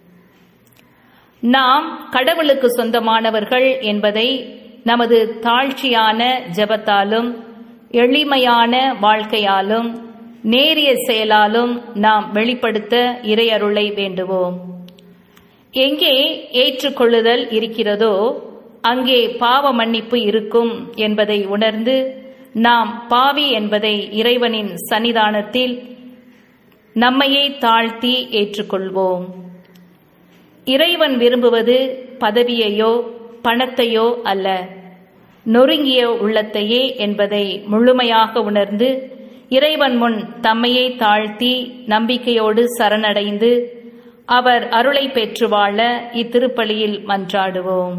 நாம் கடவுளுக்கு சொந்தமானவர்கள் என்பதை நமது தாழ்ச்சியான ஜெபத்தாலும் எளிமையான வாழ்க்கையாலும் நேரிய செயலாலும் நாம் வெளிப்படுத்த இறையருளை வேண்டுவோம் எங்கே ஏற்றுக்கொள்ளுதல் இருக்கிறதோ அங்கே பாவ மன்னிப்பு இருக்கும் என்பதை உணர்ந்து நாம் பாவி என்பதை இறைவனின் சன்னிதானத்தில் நம்மையே தாழ்த்தி ஏற்றுக்கொள்வோம் இறைவன் விரும்புவது பதவியையோ பணத்தையோ அல்ல நொறுங்கிய உள்ளத்தையே என்பதை முழுமையாக உணர்ந்து இறைவன் முன் தம்மையே தாழ்த்தி நம்பிக்கையோடு சரணடைந்து அவர் அருளை பெற்று வாழ இத்திருப்பலியில் மன்றாடுவோம்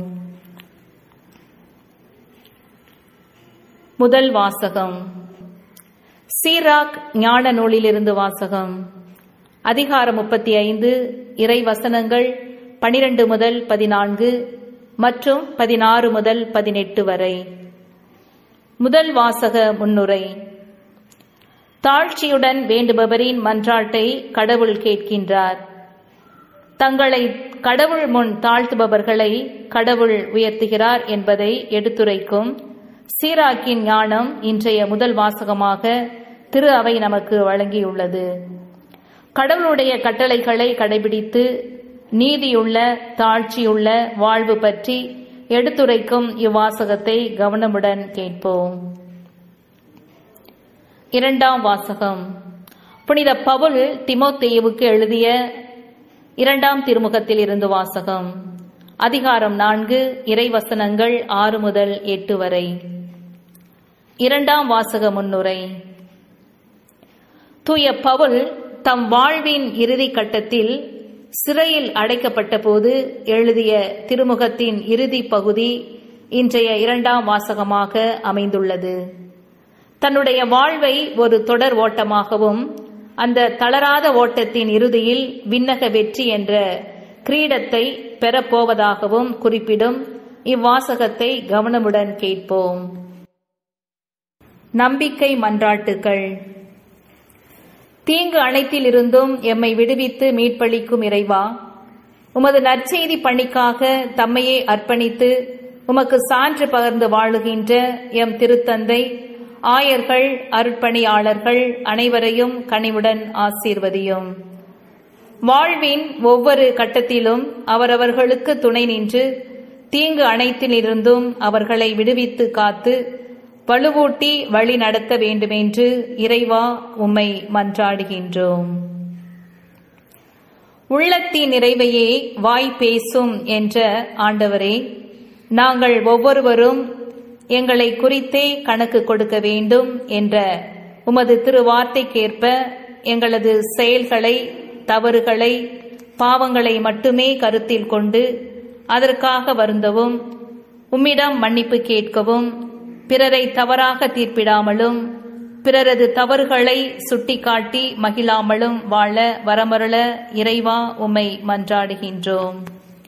முதல் வாசகம் சீராக் ஞான நூலிலிருந்து வாசகம் அதிகாரம் முப்பத்தி ஐந்து இறை வசனங்கள் பனிரெண்டு முதல் பதினான்கு மற்றும் பதினாறு முதல் பதினெட்டு வரை முதல் வாசக முன்னுரை தாழ்ச்சியுடன் வேண்டுபவரின் மன்றாட்டை கடவுள் கேட்கின்றார் தங்களை கடவுள் முன் தாழ்த்துபவர்களை கடவுள் உயர்த்துகிறார் என்பதை எடுத்துரைக்கும் சீராக்கின் ஞானம் இன்றைய முதல் வாசகமாக திரு அவை நமக்கு வழங்கியுள்ளது கடவுளுடைய கட்டளைகளை கடைபிடித்து நீதியுள்ள தாழ்ச்சியுள்ள வாழ்வு பற்றி எடுத்துரைக்கும் இவ்வாசகத்தை கவனமுடன் கேட்போம் இரண்டாம் வாசகம் புனித பவுல் திமோத்தேயுவுக்கு எழுதிய இரண்டாம் திருமுகத்தில் இருந்து வாசகம் அதிகாரம் நான்கு இறைவசனங்கள் ஆறு முதல் எட்டு வரை இரண்டாம் வாசக முன்னுரை தூய பவுல் தம் வாழ்வின் இறுதி கட்டத்தில் சிறையில் அடைக்கப்பட்ட போது எழுதிய திருமுகத்தின் இறுதி பகுதி இன்றைய இரண்டாம் வாசகமாக அமைந்துள்ளது தன்னுடைய வாழ்வை ஒரு தொடர் ஓட்டமாகவும் அந்த தளராத ஓட்டத்தின் இறுதியில் விண்ணக வெற்றி என்ற கிரீடத்தை பெறப்போவதாகவும் குறிப்பிடும் இவ்வாசகத்தை கவனமுடன் கேட்போம் நம்பிக்கை மன்றாட்டுக்கள் தீங்கு அனைத்திலிருந்தும் எம்மை விடுவித்து மீட்பளிக்கும் இறைவா உமது நற்செய்தி பணிக்காக தம்மையே அர்ப்பணித்து உமக்கு சான்று பகர்ந்து வாழுகின்ற எம் திருத்தந்தை ஆயர்கள் அருட்பணியாளர்கள் அனைவரையும் கனிவுடன் ஆசீர்வதியும் வாழ்வின் ஒவ்வொரு கட்டத்திலும் அவரவர்களுக்கு துணை நின்று தீங்கு அனைத்திலிருந்தும் அவர்களை விடுவித்து காத்து வலுவூட்டி வழி நடத்த வேண்டுமென்று இறைவா உம்மை மன்றாடுகின்றோம் உள்ளத்தின் நிறைவையே வாய் பேசும் என்ற ஆண்டவரே நாங்கள் ஒவ்வொருவரும் எங்களை குறித்தே கணக்கு கொடுக்க வேண்டும் என்ற உமது திருவார்த்தைக்கேற்ப எங்களது செயல்களை தவறுகளை பாவங்களை மட்டுமே கருத்தில் கொண்டு அதற்காக வருந்தவும் உம்மிடம் மன்னிப்பு கேட்கவும் பிறரை தவறாக தீர்ப்பிடாமலும் பிறரது தவறுகளை சுட்டிக்காட்டி மகிழாமலும் வாழ வரமருள இறைவா உம்மை மன்றாடுகின்றோம்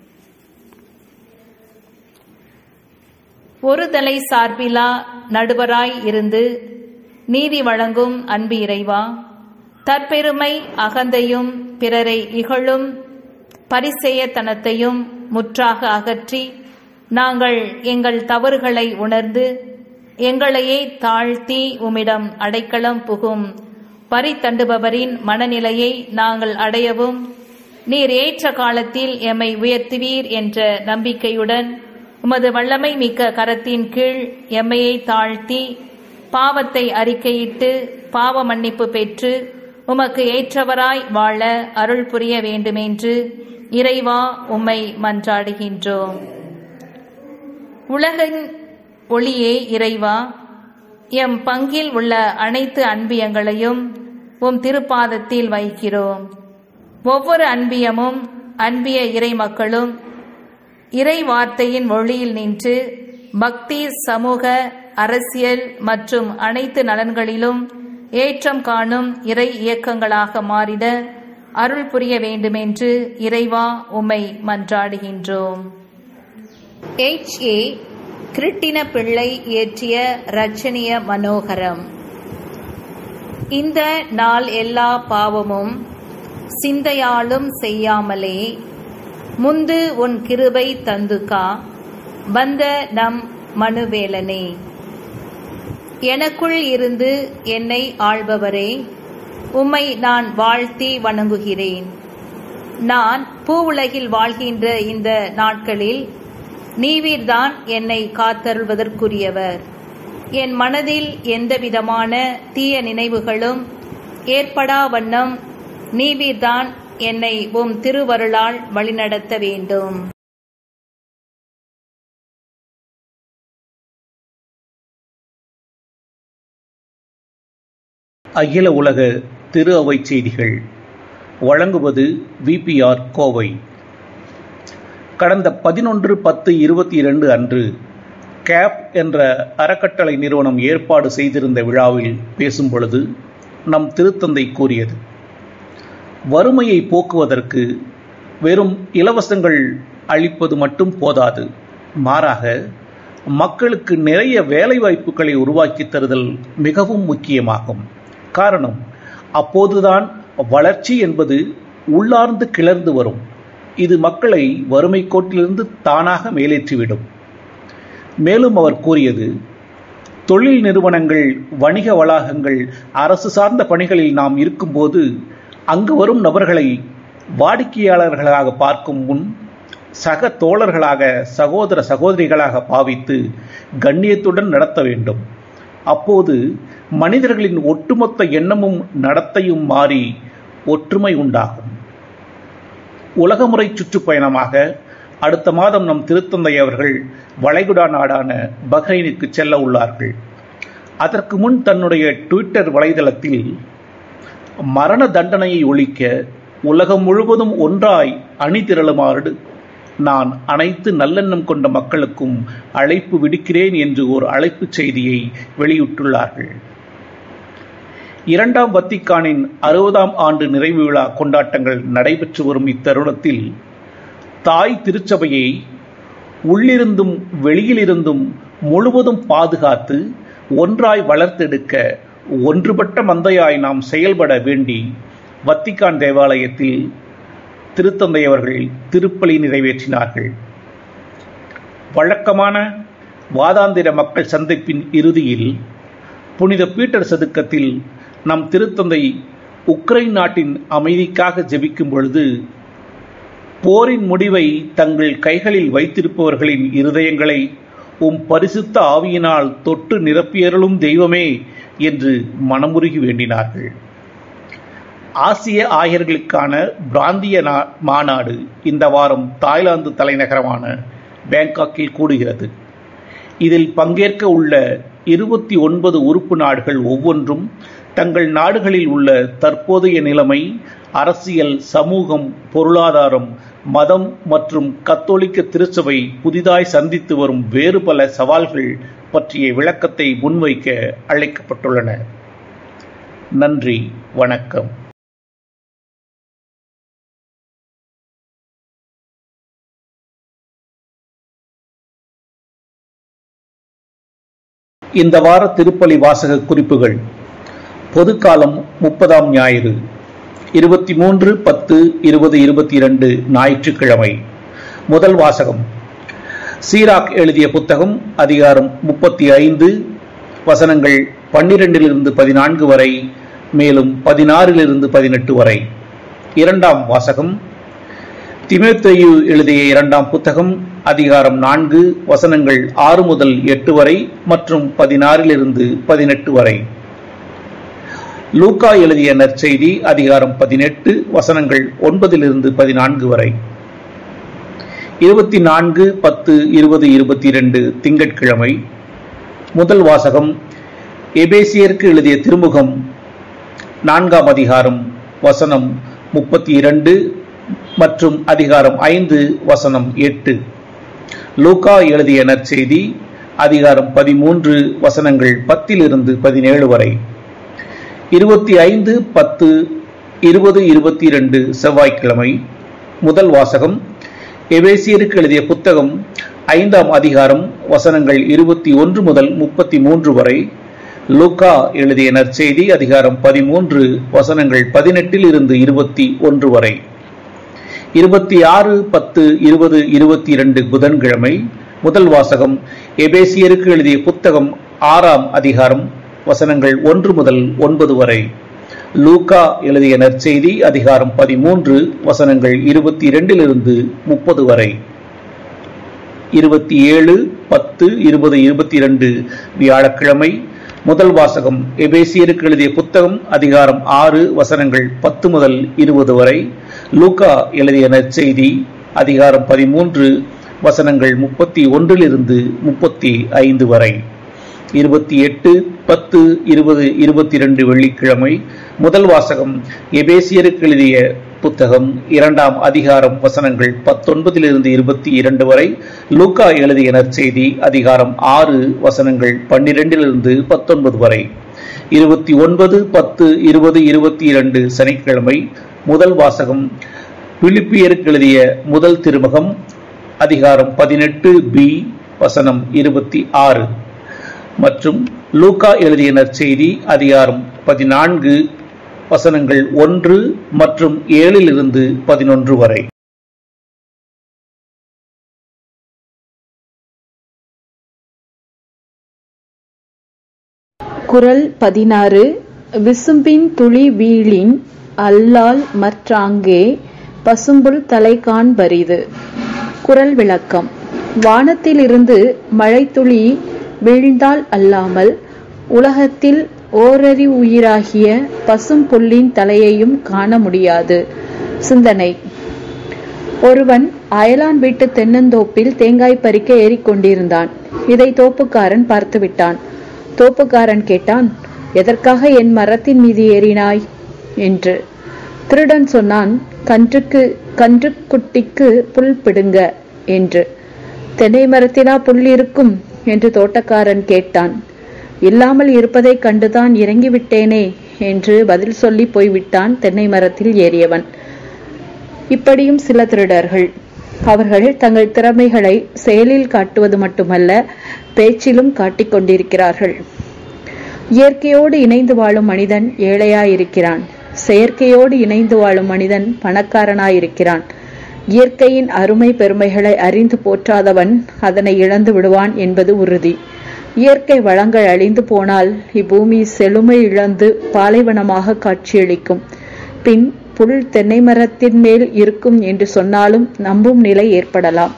ஒரு தலை சார்பிலா நடுவராய் இருந்து நீதி வழங்கும் அன்பு இறைவா தற்பெருமை அகந்தையும் பிறரை இகழும் பரிசெயத்தனத்தையும் முற்றாக அகற்றி நாங்கள் எங்கள் தவறுகளை உணர்ந்து எங்களையே தாழ்த்தி உம்மிடம் அடைக்கலம் புகும் பறி தண்டுபவரின் மனநிலையை நாங்கள் அடையவும் நீர் ஏற்ற காலத்தில் எம்மை உயர்த்துவீர் என்ற நம்பிக்கையுடன் உமது வல்லமை மிக்க கரத்தின் கீழ் எம்மையை தாழ்த்தி பாவத்தை அறிக்கையிட்டு பாவ மன்னிப்பு பெற்று உமக்கு ஏற்றவராய் வாழ அருள் புரிய வேண்டுமென்று இறைவா உம்மை மன்றாடுகின்றோம் உலகின் ஒளியே இறைவா எம் பங்கில் உள்ள அனைத்து அன்பியங்களையும் உம் திருப்பாதத்தில் வைக்கிறோம் ஒவ்வொரு அன்பியமும் அன்பிய இறை மக்களும் இறை வார்த்தையின் ஒளியில் நின்று பக்தி சமூக அரசியல் மற்றும் அனைத்து நலன்களிலும் ஏற்றம் காணும் இறை இயக்கங்களாக மாறிட அருள் புரிய வேண்டுமென்று இறைவா உம்மை மன்றாடுகின்றோம் எச் ஏ கிருட்டின பிள்ளை இயற்றிய ரச்சனிய மனோகரம் இந்த நாள் எல்லா பாவமும் சிந்தையாலும் செய்யாமலே முந்து உன் கிருபை தந்துகா வந்த நம் மனுவேலனே எனக்குள் இருந்து என்னை ஆள்பவரே உம்மை நான் வாழ்த்தி வணங்குகிறேன் நான் பூவுலகில் வாழ்கின்ற இந்த நாட்களில் நீவீர்தான் என்னை காத்தருள்வதற்குரியவர் என் மனதில் எந்தவிதமான தீய நினைவுகளும் ஏற்படா வண்ணம் நீவீர்தான் என்னை உம் திருவருளால் வழிநடத்த வேண்டும் அகில உலக திரு அவை செய்திகள் வழங்குவது விபிஆர் கோவை கடந்த பதினொன்று பத்து இருபத்தி இரண்டு அன்று கேப் என்ற அறக்கட்டளை நிறுவனம் ஏற்பாடு செய்திருந்த விழாவில் பேசும் பொழுது நம் திருத்தந்தை கூறியது வறுமையை போக்குவதற்கு வெறும் இலவசங்கள் அளிப்பது மட்டும் போதாது மாறாக மக்களுக்கு நிறைய வேலைவாய்ப்புகளை உருவாக்கி தருதல் மிகவும் முக்கியமாகும் காரணம் அப்போதுதான் வளர்ச்சி என்பது உள்ளார்ந்து கிளர்ந்து வரும் இது மக்களை வறுமை கோட்டிலிருந்து தானாக மேலேற்றிவிடும் மேலும் அவர் கூறியது தொழில் நிறுவனங்கள் வணிக வளாகங்கள் அரசு சார்ந்த பணிகளில் நாம் இருக்கும்போது அங்கு வரும் நபர்களை வாடிக்கையாளர்களாக பார்க்கும் முன் சக தோழர்களாக சகோதர சகோதரிகளாக பாவித்து கண்ணியத்துடன் நடத்த வேண்டும் அப்போது மனிதர்களின் ஒட்டுமொத்த எண்ணமும் நடத்தையும் மாறி ஒற்றுமை உண்டாகும் உலகமுறை சுற்றுப்பயணமாக அடுத்த மாதம் நம் திருத்தந்தை அவர்கள் வளைகுடா நாடான பஹ்ரைனுக்கு செல்ல உள்ளார்கள் அதற்கு முன் தன்னுடைய ட்விட்டர் வலைதளத்தில் மரண தண்டனையை ஒழிக்க உலகம் முழுவதும் ஒன்றாய் அணிதிரளுமாறு நான் அனைத்து நல்லெண்ணம் கொண்ட மக்களுக்கும் அழைப்பு விடுக்கிறேன் என்று ஒரு அழைப்புச் செய்தியை வெளியிட்டுள்ளார்கள் இரண்டாம் வத்திக்கானின் அறுபதாம் ஆண்டு நிறைவு விழா கொண்டாட்டங்கள் நடைபெற்று வரும் இத்தருணத்தில் தாய் திருச்சபையை உள்ளிருந்தும் வெளியிலிருந்தும் முழுவதும் பாதுகாத்து ஒன்றாய் வளர்த்தெடுக்க ஒன்றுபட்ட மந்தையாய் நாம் செயல்பட வேண்டி வத்திக்கான் தேவாலயத்தில் திருத்தந்தை அவர்கள் திருப்பலி நிறைவேற்றினார்கள் வழக்கமான வாதாந்திர மக்கள் சந்திப்பின் இறுதியில் புனித பீட்டர் சதுக்கத்தில் நம் திருத்தந்தை உக்ரைன் நாட்டின் அமைதிக்காக ஜெபிக்கும் பொழுது போரின் முடிவை தங்கள் கைகளில் வைத்திருப்பவர்களின் இருதயங்களை உம் பரிசுத்த ஆவியினால் தொட்டு நிரப்பியருளும் தெய்வமே என்று மனமுருகி வேண்டினார்கள் ஆசிய ஆயர்களுக்கான பிராந்திய மாநாடு இந்த வாரம் தாய்லாந்து தலைநகரமான பேங்காக்கில் கூடுகிறது இதில் பங்கேற்க உள்ள இருபத்தி ஒன்பது உறுப்பு நாடுகள் ஒவ்வொன்றும் தங்கள் நாடுகளில் உள்ள தற்போதைய நிலைமை அரசியல் சமூகம் பொருளாதாரம் மதம் மற்றும் கத்தோலிக்க திருச்சபை புதிதாய் சந்தித்து வரும் வேறு பல சவால்கள் பற்றிய விளக்கத்தை முன்வைக்க அழைக்கப்பட்டுள்ளன நன்றி வணக்கம் இந்த வார திருப்பலி வாசக குறிப்புகள் பொதுக்காலம் முப்பதாம் ஞாயிறு இருபத்தி மூன்று பத்து இருபது இருபத்தி இரண்டு ஞாயிற்றுக்கிழமை முதல் வாசகம் சீராக் எழுதிய புத்தகம் அதிகாரம் முப்பத்தி ஐந்து வசனங்கள் பன்னிரெண்டிலிருந்து பதினான்கு வரை மேலும் பதினாறிலிருந்து பதினெட்டு வரை இரண்டாம் வாசகம் திமேத்தேயு எழுதிய இரண்டாம் புத்தகம் அதிகாரம் நான்கு வசனங்கள் ஆறு முதல் எட்டு வரை மற்றும் பதினாறிலிருந்து பதினெட்டு வரை லூக்கா எழுதிய நற்செய்தி அதிகாரம் பதினெட்டு வசனங்கள் ஒன்பதிலிருந்து பதினான்கு வரை இருபத்தி நான்கு பத்து இருபது இருபத்தி இரண்டு திங்கட்கிழமை முதல் வாசகம் எபேசியருக்கு எழுதிய திருமுகம் நான்காம் அதிகாரம் வசனம் முப்பத்தி இரண்டு மற்றும் அதிகாரம் ஐந்து வசனம் எட்டு லூகா எழுதிய நற்செய்தி அதிகாரம் பதிமூன்று வசனங்கள் பத்திலிருந்து பதினேழு வரை இருபத்தி ஐந்து பத்து இருபது இருபத்தி இரண்டு செவ்வாய்க்கிழமை முதல் வாசகம் எபேசியருக்கு எழுதிய புத்தகம் ஐந்தாம் அதிகாரம் வசனங்கள் இருபத்தி ஒன்று முதல் முப்பத்தி மூன்று வரை லூக்கா எழுதிய நற்செய்தி அதிகாரம் பதிமூன்று வசனங்கள் பதினெட்டில் இருந்து இருபத்தி ஒன்று வரை இருபத்தி ஆறு பத்து இருபது இருபத்தி இரண்டு புதன்கிழமை முதல் வாசகம் எபேசியருக்கு எழுதிய புத்தகம் ஆறாம் அதிகாரம் வசனங்கள் ஒன்று முதல் ஒன்பது வரை லூகா எழுதிய நற்செய்தி அதிகாரம் பதிமூன்று வசனங்கள் இருபத்தி இரண்டிலிருந்து முப்பது வரை இருபத்தி ஏழு பத்து இருபது இருபத்தி இரண்டு வியாழக்கிழமை முதல் வாசகம் எபேசியருக்கு எழுதிய புத்தகம் அதிகாரம் ஆறு வசனங்கள் பத்து முதல் இருபது வரை லூகா எழுதிய நற்செய்தி அதிகாரம் பதிமூன்று வசனங்கள் முப்பத்தி ஒன்றிலிருந்து முப்பத்தி ஐந்து வரை இருபத்தி எட்டு பத்து இருபது இருபத்தி இரண்டு வெள்ளிக்கிழமை முதல் வாசகம் எபேசியருக்கு எழுதிய புத்தகம் இரண்டாம் அதிகாரம் வசனங்கள் பத்தொன்பதிலிருந்து இருபத்தி இரண்டு வரை லூக்கா எழுதிய நற்செய்தி அதிகாரம் ஆறு வசனங்கள் பன்னிரெண்டிலிருந்து பத்தொன்பது வரை இருபத்தி ஒன்பது பத்து இருபது இருபத்தி இரண்டு சனிக்கிழமை முதல் வாசகம் பிலிப்பியருக்கு எழுதிய முதல் திருமுகம் அதிகாரம் பதினெட்டு பி வசனம் இருபத்தி ஆறு மற்றும் லூக்கா எழுதிய நற்செய்தி அதிகாரம் பதினான்கு வசனங்கள் ஒன்று மற்றும் ஏழிலிருந்து பதினொன்று வரை குறள் பதினாறு விசும்பின் துளி வீழின் அல்லால் மற்றாங்கே பசும்புல் தலை காண்பரிது குறள் விளக்கம் வானத்திலிருந்து மழைத்துளி வீழ்ந்தால் அல்லாமல் உலகத்தில் ஓரறி உயிராகிய பசும் புல்லின் தலையையும் காண முடியாது சிந்தனை ஒருவன் அயலான் வீட்டு தென்னந்தோப்பில் தேங்காய் பறிக்க ஏறிக்கொண்டிருந்தான் இதை தோப்புக்காரன் பார்த்துவிட்டான் தோப்புக்காரன் கேட்டான் எதற்காக என் மரத்தின் மீது ஏறினாய் என்று திருடன் சொன்னான் கன்றுக்கு கன்றுக்குட்டிக்கு புல் பிடுங்க என்று தென்னை மரத்திலா புல் இருக்கும் என்று தோட்டக்காரன் கேட்டான் இல்லாமல் இருப்பதைக் கண்டுதான் இறங்கிவிட்டேனே என்று பதில் சொல்லி போய்விட்டான் தென்னை மரத்தில் ஏறியவன் இப்படியும் சில திருடர்கள் அவர்கள் தங்கள் திறமைகளை செயலில் காட்டுவது மட்டுமல்ல பேச்சிலும் காட்டிக் கொண்டிருக்கிறார்கள் இயற்கையோடு இணைந்து வாழும் மனிதன் ஏழையாயிருக்கிறான் செயற்கையோடு இணைந்து வாழும் மனிதன் பணக்காரனாயிருக்கிறான் இயற்கையின் அருமை பெருமைகளை அறிந்து போற்றாதவன் அதனை இழந்து விடுவான் என்பது உறுதி இயற்கை வளங்கள் அழிந்து போனால் இப்பூமி செழுமை இழந்து பாலைவனமாக காட்சியளிக்கும் பின் புல் தென்னை மரத்தின் மேல் இருக்கும் என்று சொன்னாலும் நம்பும் நிலை ஏற்படலாம்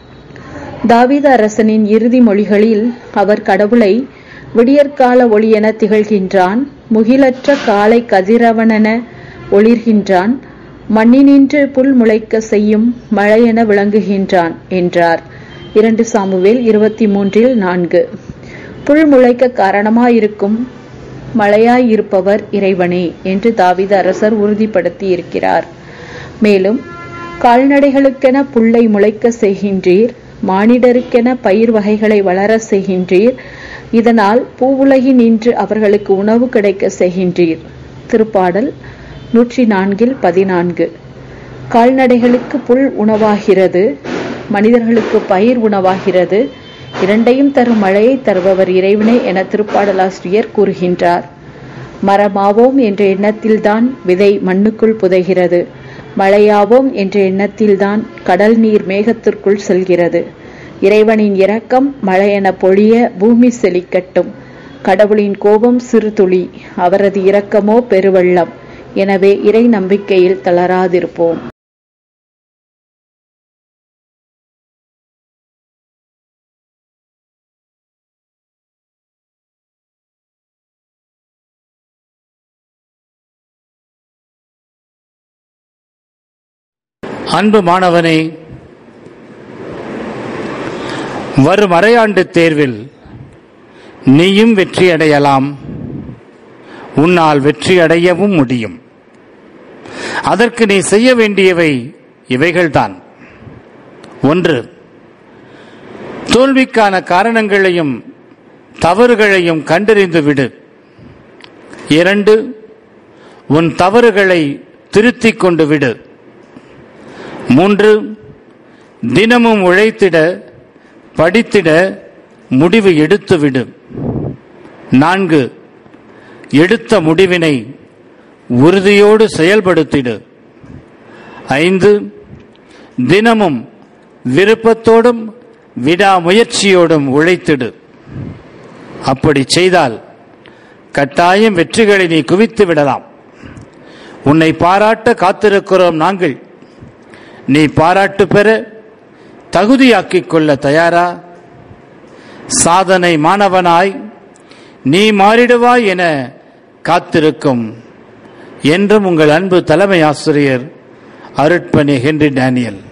தாவீத அரசனின் இறுதி மொழிகளில் அவர் கடவுளை விடியற்கால ஒளி என திகழ்கின்றான் முகிலற்ற காலை கதிரவனென ஒளிர்கின்றான் மண்ணினின்று புல் முளைக்க செய்யும் மழையென விளங்குகின்றான் என்றார் இரண்டு சாமுவேல் இருபத்தி மூன்றில் நான்கு புல் முளைக்க காரணமாயிருக்கும் மழையாயிருப்பவர் இறைவனே என்று தாவீது அரசர் உறுதிப்படுத்தி இருக்கிறார் மேலும் கால்நடைகளுக்கென புல்லை முளைக்க செய்கின்றீர் மானிடருக்கென பயிர் வகைகளை வளர செய்கின்றீர் இதனால் பூவுலகின் இன்று அவர்களுக்கு உணவு கிடைக்க செய்கின்றீர் திருப்பாடல் நூற்றி நான்கில் பதினான்கு கால்நடைகளுக்கு புல் உணவாகிறது மனிதர்களுக்கு பயிர் உணவாகிறது இரண்டையும் தரும் மழையை தருபவர் இறைவனே என திருப்பாடலாசிரியர் கூறுகின்றார் மரமாவோம் என்ற எண்ணத்தில்தான் விதை மண்ணுக்குள் புதைகிறது மழையாவோம் என்ற எண்ணத்தில்தான் கடல் நீர் மேகத்திற்குள் செல்கிறது இறைவனின் இரக்கம் மழையென பொழிய பூமி செழிக்கட்டும் கடவுளின் கோபம் சிறு துளி அவரது இரக்கமோ பெருவெள்ளம் எனவே இறை நம்பிக்கையில் தளராதிருப்போம் அன்பு மாணவனே வரும் அரையாண்டு தேர்வில் நீயும் வெற்றி அடையலாம் உன்னால் வெற்றி அடையவும் முடியும் அதற்கு நீ செய்ய வேண்டியவை இவைகள்தான் ஒன்று தோல்விக்கான காரணங்களையும் தவறுகளையும் கண்டறிந்து விடு இரண்டு உன் தவறுகளை திருத்திக் கொண்டு விடு மூன்று தினமும் உழைத்திட படித்திட முடிவு எடுத்துவிடு நான்கு எடுத்த முடிவினை உறுதியோடு செயல்படுத்திடு ஐந்து தினமும் விருப்பத்தோடும் விடாமுயற்சியோடும் உழைத்திடு அப்படி செய்தால் கட்டாயம் வெற்றிகளை நீ குவித்து விடலாம் உன்னை பாராட்ட காத்திருக்கிறோம் நாங்கள் நீ பாராட்டு பெற தகுதியாக்கிக் கொள்ள தயாரா சாதனை மாணவனாய் நீ மாறிடுவாய் என காத்திருக்கும் என்றும் உங்கள் அன்பு தலைமை ஆசிரியர் அருட்பணி ஹென்றி டேனியல்